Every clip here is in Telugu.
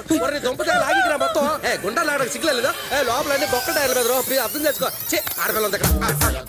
ఒరే దుంపతే లాగిరా మొత్తం ఏ గుండా లాగడానికి సిగ్గులేదు ఏ లోపల అన్ని బొక్క టైర్ల మీద రో ప్లీజ్ అర్థం చేసుకో ఛీ, ఆడపిల్ల ఉంది ఇక్కడ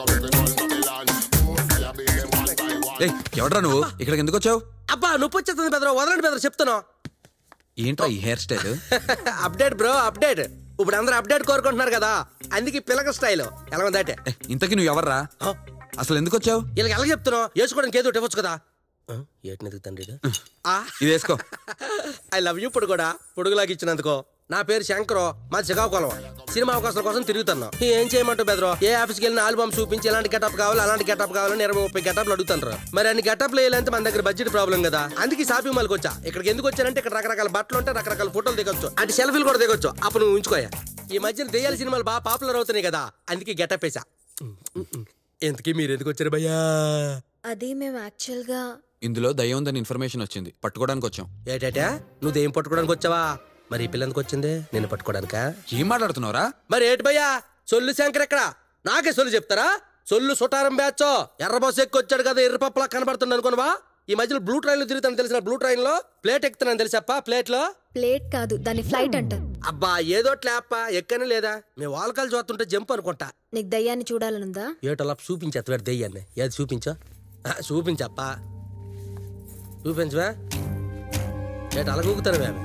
ఏయ్ ఎవడ్రా నువ్వు ఇక్కడికి ఎందుకు వచ్చావు అబ్బా నొప్పి వచ్చేస్తుంది బెదరు వదలండి బెదరు చెప్తాను ఏంట్రా ఈ hair style update bro update ఇప్పుడు అందరూ అప్డేట్ కోరుకుంటున్నారు కదా అందుకే పిల్లక స్టైల్ ఎలా ఉందంటే ఇంతకీ నువ్వు ఎవర్రా అసలు ఎందుకు వచ్చావు వీళ్ళకి ఎలా చెప్తున్నావు వేసుకోవడానికి ఏదో ఒకటి ఇవ్వచ్చు కదా ఆ, ఏటినది తండ్రి ఇది వేసుకో ఐ లవ్ యూ పొడుగుడా పొడుగులాగా ఇచ్చినందుకో నా పేరు శంకర్ మాది శ్రీకాకుళం సినిమా అవకాశాల కోసం తిరుగుతున్నాం ఏం చేయమంటావు బెదరో ఏ ఆఫీస్కి వెళ్ళిన ఆల్బమ్ చూపించి ఎలాంటి గెటప్ కావాలి అలాంటి గెటప్ కావాలని ఇరవై ముప్పై గెటప్లు అడుగుతుంటారు మరి అన్ని గెటప్లు వేయాలంటే మన దగ్గర బడ్జెట్ ప్రాబ్లం కదా అందుకే షాపింగ్ మాల్కి వచ్చా ఇక్కడికి ఎందుకు వచ్చానంటే ఇక్కడ రకరకాల బట్టలు ఉంటాయి రకరకాల ఫోటోలు దిగొచ్చు అంటే సెల్ఫీలు కూడా దిగొచ్చు అప్పుడు నువ్వు ఉంచుకోయా ఈ మధ్యన దెయ్యాల సినిమాలు బాగా పాపులర్ అవుతున్నాయి కదా అందుకే గెటప్ వేసా ఎందుకు మీరు ఎందుకు వచ్చారు భయ్యా అది మేము యాక్చువల్గా ఇందులో దయ్యం ఉందని ఇన్ఫర్మేషన్ వచ్చింది పట్టుకోవడానికి వచ్చాం ఏటేటా నువ్వు దెయ్యం పట్టుకోవడానికి వచ్చావా మరి ఈ పిల్ల ఎందుకు వచ్చింది నేను పట్టుకోవడానికా ఏం మాట్లాడుతున్నావురా మరి ఏటి భయ్యా సొల్లు శంకర్ ఎక్కడ నాకే సొల్లు చెప్తారా సొల్లు సుటారం బ్యాచ్ ఎర్ర బస్సు ఎక్కి వచ్చాడు కదా ఎర్ర పప్పులా కనబడుతుంది అనుకోనవా ఈ మధ్యలో బ్లూ ట్రైన్ లో తిరుగుతాను తెలిసిన బ్లూ ట్రైన్ లో ప్లేట్ ఎక్కుతున్నాను తెలుసప్ప ప్లేట్ లో ప్లేట్ కాదు దాన్ని ఫ్లైట్ అంటారు అబ్బా ఏదో ట్లాప్ప ఎక్కనే లేదా మేము వాల్కాలు చూస్తుంటే జంప్ అనుకుంటా నీకు దయ్యాన్ని చూడాలనుందా ఏటలా చూపించేస్తాడు దెయ్యాన్ని ఏది చూపించా ఆ, చూపించప్పా చూపించవా ఏట అలా కూకుతాను మేము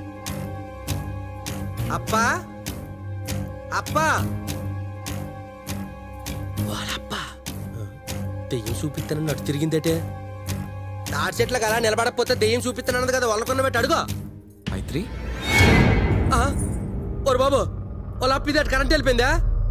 అప్పా అప్పా వాళ్ళప్పా దెయ్యం చూపిస్తానని అటు తిరిగిందేటే తాడి చెట్లకు అలా నిలబడకపోతే దెయ్యం చూపిస్తానన్నది కదా వాళ్ళకున్న పెట్టి అడుగు మైత్రి ఆ? ఓరు బాబు వాళ్ళ అప్పిది అటు కరెంట్ వెళ్ళిపోయిందా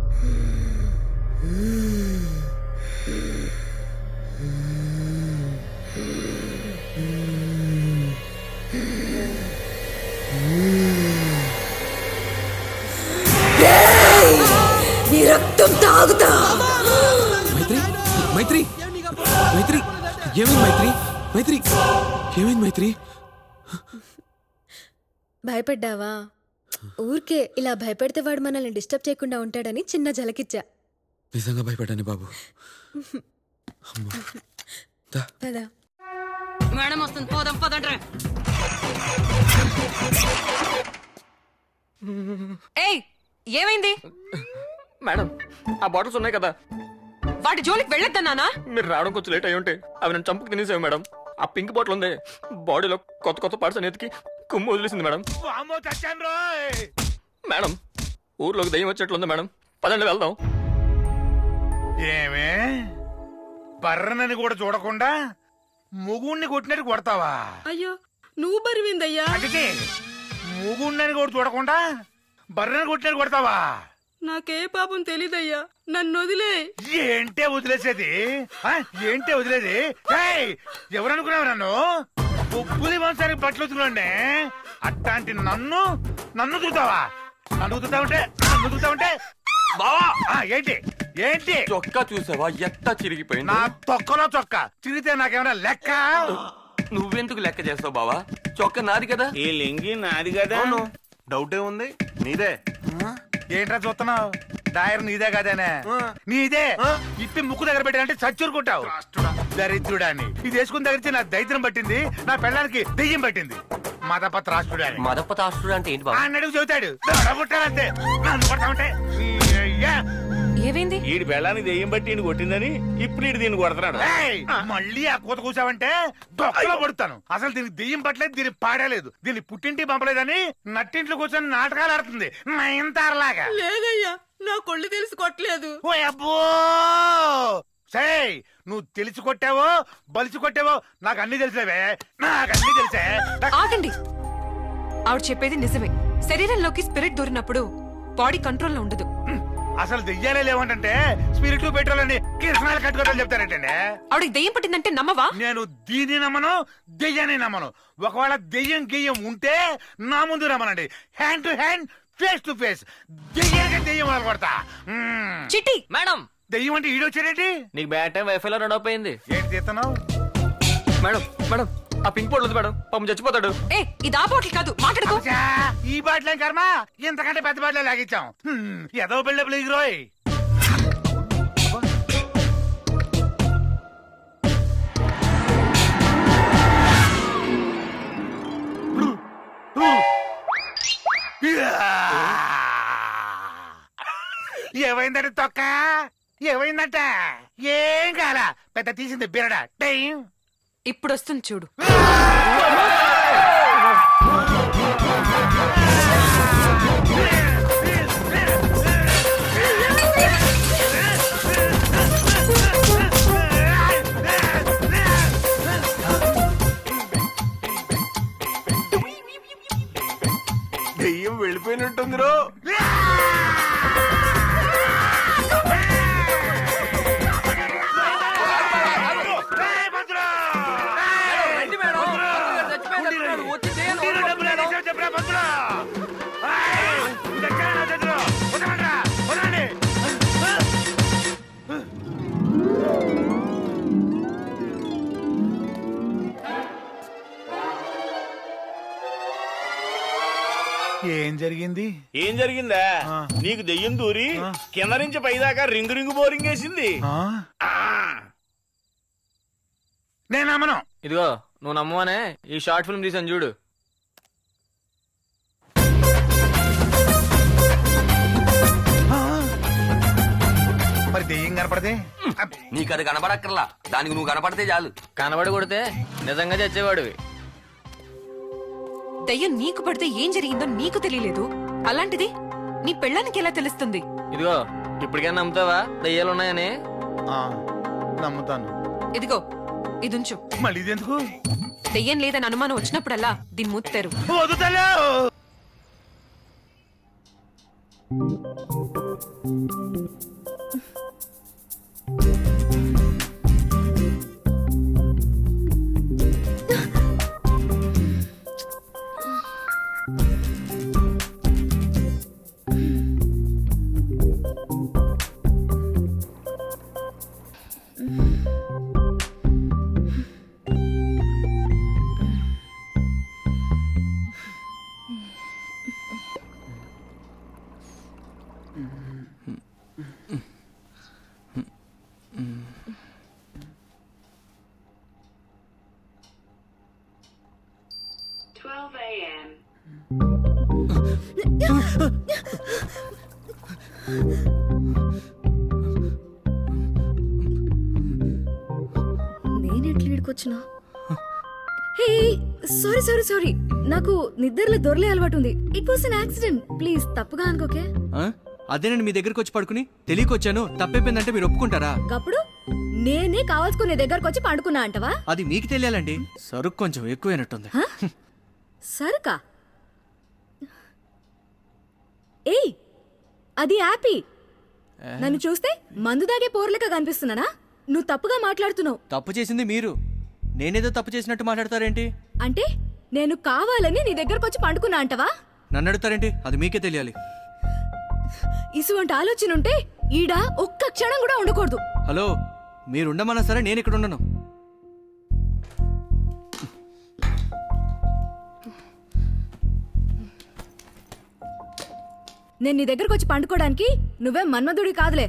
నీ రక్తం తాగుతా మైత్రి మైత్రి మైత్రి ఏమైంది మైత్రి మైత్రి ఏమైంది మైత్రి భయపడ్డావా ఊరికే ఇలా భయపెడితే వాడు మనల్ని డిస్టర్బ్ చేయకుండా ఉంటాడని చిన్న జలకిచ్చా నిజంగా భయపడ్డాను బాబు అమ్మో. దా. పదా మేడం వస్తుంది పోదాం పదండ్రా ఏయ్ ఏమైంది మేడం ఆ బాటిల్స్ ఉన్నాయి కదా వాటి జోలికి వెళ్ళొద్దన్నానా మీరు రావడం కొంచెం లేట్ అయి ఉంటే అవి నేను చంపుకు తినేసావు మేడం ఆ పింక్ బాటిల్ ఉంది బాడీలో కొత్త కొత్త పార్ట్స్ అనేదికి కుమ్ము వదిలేసింది మేడం మేడం ఊర్లోకి దయ్యం వచ్చేట్లుంది మేడం పదండి వెళ్దాం ఏమే బర్రనని కూడా చూడకుండా ముగుణ్ణి కొట్టినట్టు కొడతావా అయ్యో నువ్వు బరివిందయ్యా అందుకే ముగుణ్ణని కూడా చూడకుండా బర్రని కొట్టినట్టు కొడతావా నాకే పాపం తెలీదయ్యా నన్ను వదిలే ఏంటే వదిలేసేది ఆ? ఏంటే వదిలేది ఏయ్, ఎవరనుకున్నావు నన్ను ఉప్పులి వంశానికి బట్టలు ఉతుకులండి అట్లాంటి నన్ను నన్ను చూతావా నన్ను చూతావుంటే నన్ను చూతావుంటే బావా ఆ, ఏంటి ఏంటి చొక్కా చూసావా ఎట్టా చిరిగిపోయింది నా తొక్కలో చొక్క చిరిగితే నాకేమైనా లెక్క నువ్వెందుకు లెక్క చేస్తావు బావా చొక్కా నాది కదా ఈ లింగి నాది కదా డౌట్ ఏముంది నీదే ఏంట్రా చూస్తున్నావు డైర్ నీదే కాదేనే నీదే ఇప్పి ముక్కు దగ్గర పెట్టాలంటే చచ్చూరుకుంటావు దరిద్రుడాని ఇది వేసుకున్న దగ్గర నుంచి నా దైత్యం పట్టింది నా పెళ్ళానికి దెయ్యం పట్టింది మదపత్ర రాష్ట్రుడాని మదపతాస్తుడు అంటే ఏంటి ఆ నడుగు చెబుతాడు పుట్టాలంతే నన్ను కొడతామంటే ఈ అయ్యా. ఏమైంది ఈడి పెళ్ళానికి దెయ్యం బట్టి ఈయన కొట్టిందని ఇప్పుడు ఈడు దీన్ని కొడుతున్నాడు ఏయ్, మళ్ళీ ఆ కూత కూసావంటే దొక్కలో పడుతాను అసలు దీనికి దెయ్యం పట్టలేదు దీనికి పాడలేదు దీన్ని పుట్టింటి పంపలేదని నట్టింట్లో కూర్చొని నాటకాలు ఆడుతుంది నయంతారలాగా లేదయ్యా నా కొళ్ళు తెలిసి కొట్టలేదు ఓ అబ్బో సేయ్ నువ్వు తెలిసి కొట్టావో బలిసి కొట్టావో నాకు అన్ని తెలిసేవే నాకు అన్ని తెలిసే నాకు- ఆగండి ఆవిడ చెప్పేది నిజమే శరీరంలోకి స్పిరిట్ దూరినప్పుడు బాడీ కంట్రోల్లో ఉండదు అసలు దెయ్యాలే లేవంటే స్పిరిట్ పెట్రోల్ అని కిరసనాలు కట్టుకోవడం చెప్తారంటే ఆవిడకి దెయ్యం పట్టిందంటే నమ్మవా నేను దీన్ని నమ్మను దెయ్యాన్ని నమ్మను ఒకవేళ దెయ్యం గియ్యం ఉంటే నా ముందు రమ్మనండి hand to hand face to face దెయ్యానికి దెయ్యం వాళ్ళు కొడతా మ్మ్. చిట్టి మేడం దెయ్యం అంటే ఈడొచ్చాడేంటి నీకు బ్యాడ్ టైం వైఫై లో రన్ అయిపోయింది ఏంటి తీస్తున్నావు మేడం మేడం ఆ పింక్ బాటిల్ ఉంది మేడం పాపం చచ్చిపోతాడు ఏ ఇది ఆ బాటిల్ కాదు మాట్లాడుకో అచ్చా, ఈ బాటిలేం కర్మ ఇంతకంటే పెద్ద బాటిలే లాగించాం హ్మ్, ఏదో బిల్డప్ ఎగిరోయ్ ఏమైందంటే తొక్క ఏమైందంట ఏం కాల పెద్ద తీసింది బిరడ టైం ఇప్పుడు వస్తుంది చూడు దెయ్యం వెళ్ళిపోయినట్టుంది రో ఏయ్, పంతులు! ఏయ్! ఉండిలో డబ్బులు వేసావు చెప్పురా, పంతులు! ఏయ్! ఇది ఎక్కడ నా చేతిలో? వదలండ్రా, వదలండి. ఏం జరిగింది ఏం జరిగిందా ఆ. నీకు దెయ్యం దూరి కింద నుంచి పైదాకా రింగు రింగు బోరింగ్ వేసింది ఆ? ఆ. నేను నమ్మను ఇదిగో నువ్వు నమ్మవనే ఈ షార్ట్ ఫిల్మ్ తీసాను చూడు ఆ? మరి దెయ్యం కనపడదే అబ్బ్. నీకు అది కనబడక్కర్లా దానికి నువ్వు కనపడితే చాలు కనబడి కొడితే నిజంగా చచ్చేవాడివి దయ్యం నీకు పడితే ఏం జరిగిందో నీకు తెలియలేదు అలాంటిది నీ పెళ్ళానికి ఎలా తెలుస్తుంది ఇదిగో ఇప్పటికైనా నమ్ముతావా దయ్యాలు ఉన్నాయని ఆ, నమ్ముతాను ఇదిగో ఇదుంచు మళ్ళీ ఇది ఎందుకు దెయ్యం లేదని అనుమానం వచ్చినప్పుడల్లా దీన్ని మూత్తారు వదుతలే Twelve AM. నేను ఎట్లా ఇక్కడికొచ్చినా హే సారీ సారీ సారీ నాకు నిద్రలో దొరలే అలవాటు ఉంది it was an accident please తప్పుగా అనుకోకే ఆ? అదేనండి మీ దగ్గరకు వచ్చి పడుకుని తెలియకొచ్చాను తప్పైపోయిందంటే మీరు ఒప్పుకుంటారా గప్పుడు నేనే కావాల్సుకునే దగ్గరకు వచ్చి పండుకున్నా అంటవా అది మీకు తెలియాలండి సరుకు కొంచెం ఎక్కువైనట్టుంది సరుకా ఏయ్ అది యాపీ నన్ను చూస్తే మందు దాగే పోర్లక కనిపిస్తున్నానా నువ్వు తప్పుగా మాట్లాడుతున్నావు తప్పు చేసింది మీరు నేనేదో తప్పు చేసినట్టు మాట్లాడతారేంటి అంటే నేను కావాలని నీ దగ్గరకు వచ్చి పండుకున్నా అంటవా నన్ను అడుగుతారేంటి అది మీకే తెలియాలి ఇసువంటి ఆలోచన ఉంటే ఈడ ఒక్క క్షణం కూడా ఉండకూడదు హలో మీరు ఉండమన్నా సరే నేను ఇక్కడ ఉండను నేను నీ దగ్గరకు వచ్చి పండుకోవడానికి నువ్వేం మన్మధుడి కాదులే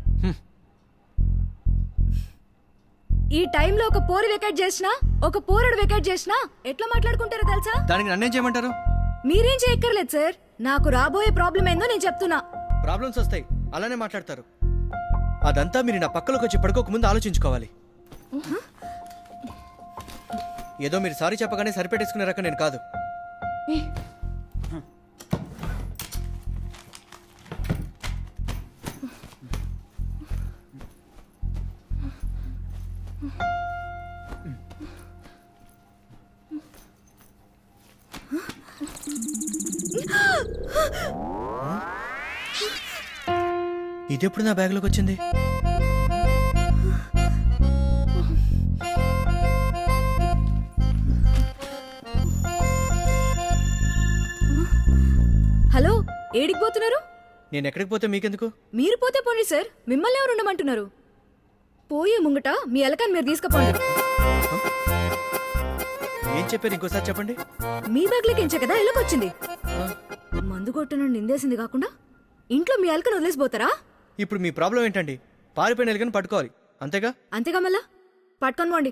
ఈ టైంలో ఒక పోరి వెకేట్ చేసినా ఒక పోరడు వెకేట్ చేసినా ఎట్లా మాట్లాడుకుంటారో తెలుసా దానికి నన్నేం చేయమంటారు మీరేం చేయక్కర్లేదు సార్ నాకు రాబోయే ప్రాబ్లం ఏందో నేను చెప్తున్నా ప్రాబ్లమ్స్ వస్తాయి అలానే మాట్లాడతారు అదంతా మీరు నా పక్కలోకి వచ్చి పడుకోక ముందు ఆలోచించుకోవాలి ఏదో మీరు సారీ చెప్పగానే సరిపెట్టేసుకునే రకం నేను కాదు ఇదెప్పుడు నా బ్యాగ్లోకి వచ్చింది హలో ఏడికి పోతున్నారు నేను ఎక్కడికి పోతే మీకెందుకు మీరు పోతే పోండి సార్ మిమ్మల్ని ఎవరు ఉండమంటున్నారు పోయే ముంగట మీ ఎలకని మీరు తీసుకుపోండి ఏం చెప్పారు ఇంకోసారి చెప్పండి మీ బ్యాగ్లోకి ఎంచే కదా ఎలకొచ్చింది మందు కొట్టను నిందేసింది కాకుండా ఇంట్లో మీ ఎలకను వదిలేసిపోతారా ఇప్పుడు మీ ప్రాబ్లం ఏంటండి పారిపోయిన ఎలుకని పట్టుకోవాలి అంతేగా అంతేగా మళ్ళా పట్టుకొని పోండి